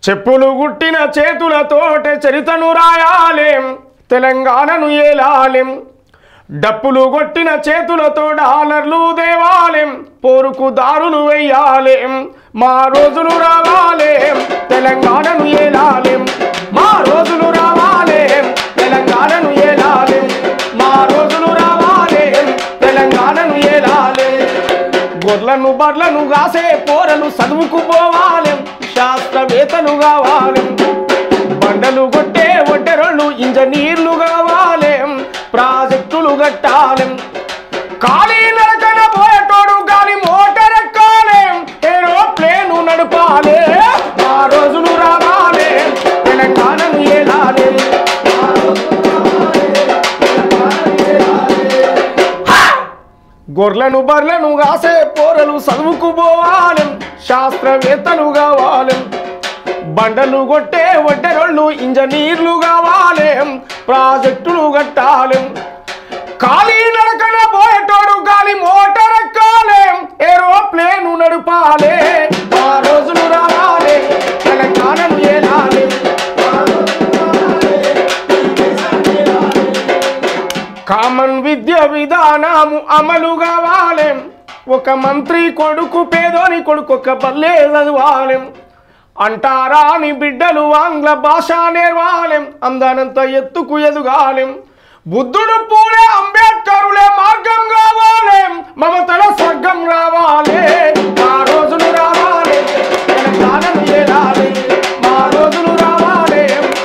చెప్పులు గుట్టిన చేతులతోటే చరితను రాయాలేం తెలంగాణను ఏలాలేం డప్పులు కొట్టిన చేతులతో డాలర్లు దేవాలేం పోరుకు దారులు వెయ్యాలేం మా రోజులు రావాలేం తెలంగాణను ఏలాలేం మా రోజులు రావాలేం తెలంగాణను ఏలాలేం మా రోజులు రావాలేం తెలంగాణను ఏలాలేం గొర్లను బర్లను కాసే పోరలు చదువుకు పోవాలెం శాస్త్రవేత్తలు కావాలెం బండలు కొట్టే ఒడ్డెరోళ్ళు ఇంజనీర్లు కావాలెం ప్రాజెక్టులు కట్టాలెం ఖాళీ నడకన పోయేటోడు గాలి మోటార్ ఎక్కాలెం ఏరోప్లేను నడపాలే ఆ రోజులు రావాలే తెలంగాణను ఏలాలెం ఆ రోజులు రావాలే, తెలంగాణను ఏలాలే. గొర్రెలను బర్రెలను కాసే పోరలు చదువుకు పోవాలెం శాస్త్రవేత్తలు కావాలెం బండలు కొట్టే ఒడ్డెరోళ్ళు ఇంజనీర్లు కావాలెం ప్రాజెక్టులు కట్టాలెం ఖాళీ నడకన పోయేటోడు గాలి మోటార్ ఎక్కాలెం ఏరోప్లేను నడపాలే ఆ రోజులు రావాలే తెలంగాణను ఏలాలే ఆ రోజులు రావాలే, దేశాన్ని ఏలాలే. కామన్ విద్య విధానము అమలు కావాలి ఒక మంత్రి కొడుకు పేదోని కొడుకు ఒక పల్లె చదవాలి అంటారా అని బిడ్డలు ఆంగ్ల భాష నేర్వాలెం అందనంత ఎత్తుకు ఎదుగాలెం బుద్ధుడు పూలే అంబేద్కరులే మార్గం కావాలి మమతల స్వర్గం రావాలి మా రోజులు రావాలి తెలంగాణను ఏలాలి మా రోజులు రావాలి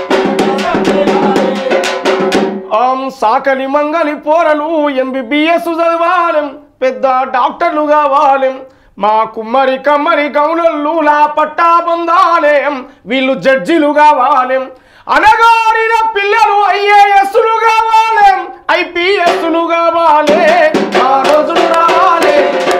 ఆం సాకలి మంగలి పోరలు ఎంబీబీఎస్ చదవాలెం పెద్ద డాక్టర్లు కావాలెం మా కుమ్మరి కమ్మరి గౌనల్లు లా పట్టా పొందాలేం వీళ్ళు జడ్జిలు కావాలెం అనగారిన పిల్లలు ఐఏఎస్లు కావాలెం ఐపీఎస్లు కావాలి ఆ రోజులు రావాలి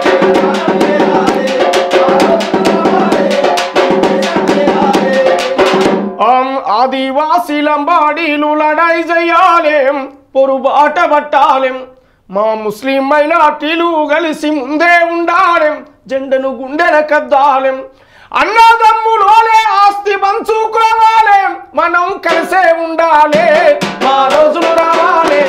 ఆం ఆదివాసీ లంబాడీలు లడాయి చెయ్యాలేం పొరుబాట పట్టాలేం మా ముస్లిం మైనార్టీలు కలిసి ముందే ఉండాలేం జెండను గుండెన కద్దాలేం అన్నదమ్ములోనే ఆస్తి పంచుకోవాలేం మనం కలిసే ఉండాలి మా రోజులు రావాలి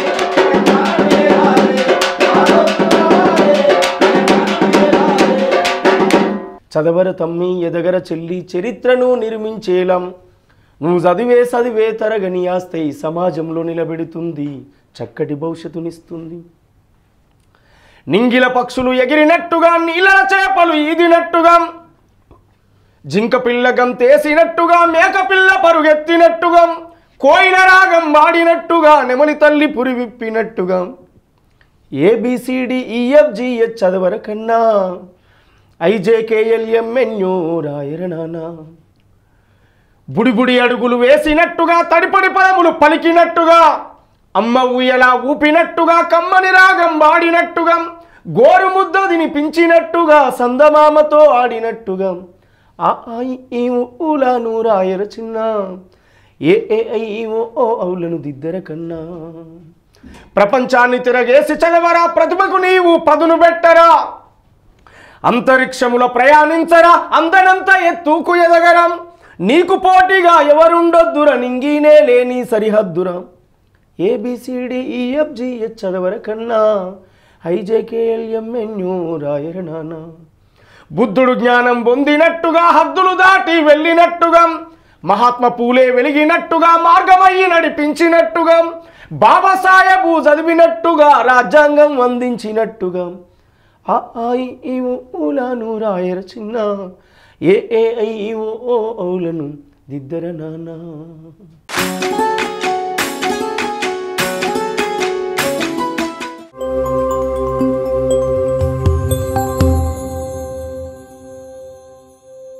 చదవర తమ్మి ఎదగర చెల్లి చరిత్రను నిర్మించేలం నువ్వు చదివే చదివే తరగని ఆస్తే ఈ సమాజంలో నిలబెడుతుంది చక్కటి భవిష్యత్తునిస్తుంది నింగిల పక్షులు ఎగిరినట్టుగా నీళ్ళ చేపలు ఈదినట్టుగా జింక పిల్ల గంతేసినట్టుగా మేక పిల్ల పరుగెత్తినట్టుగా కోయిన రాగం వాడినట్టుగా నెమలి తల్లి పురి విప్పినట్టుగా ఏబిసిడి ఈఎఫ్జిహెచ్ చదవర కన్నా ఐజేకేఎల్ఎంఎన్యూ రాయర నానా బుడిబుడి అడుగులు వేసినట్టుగా తడిపడి పదములు పలికినట్టుగా అమ్మ ఊయలా ఊపినట్టుగా కమ్మని రాగం వాడినట్టుగా గోరు ముద్ద తినిపించినట్టుగా సందమామతో ఆడినట్టుగా ఆ ఆయి ఈ ఊలాను రాయర చిన్న ఏ ఏ ఐ ఈ ఓ ఓ ఔలను దిద్దర కన్నా ప్రపంచాన్ని తిరగేసి చదవరా ప్రతిభకు నీవు పదును పెట్టరా అంతరిక్షములో ప్రయాణించరా అందనంత ఎత్తుకు ఎదగరం నీకు పోటీగా ఎవరుండొద్దురా నింగినే లేని సరిహద్దురా ఏబిసిడి ఈఎఫ్జిహెచ్ చదవర కన్నా ఐజేకేఎల్ఎంఎన్యూ రాయర నానా బుద్ధుడు జ్ఞానం పొందినట్టుగా హద్దులు దాటి వెళ్ళినట్టుగా మహాత్మ పూలే వెలిగినట్టుగా మార్గమయ్యి నడిపించినట్టుగా బాబాసాహెబు చదివినట్టుగా రాజ్యాంగం అందించినట్టుగా ఆ ఆయి ఈ ఊలాను రాయర చిన్న ఏ ఏ ఐ ఈ ఓ ఔలను దిద్దర నానా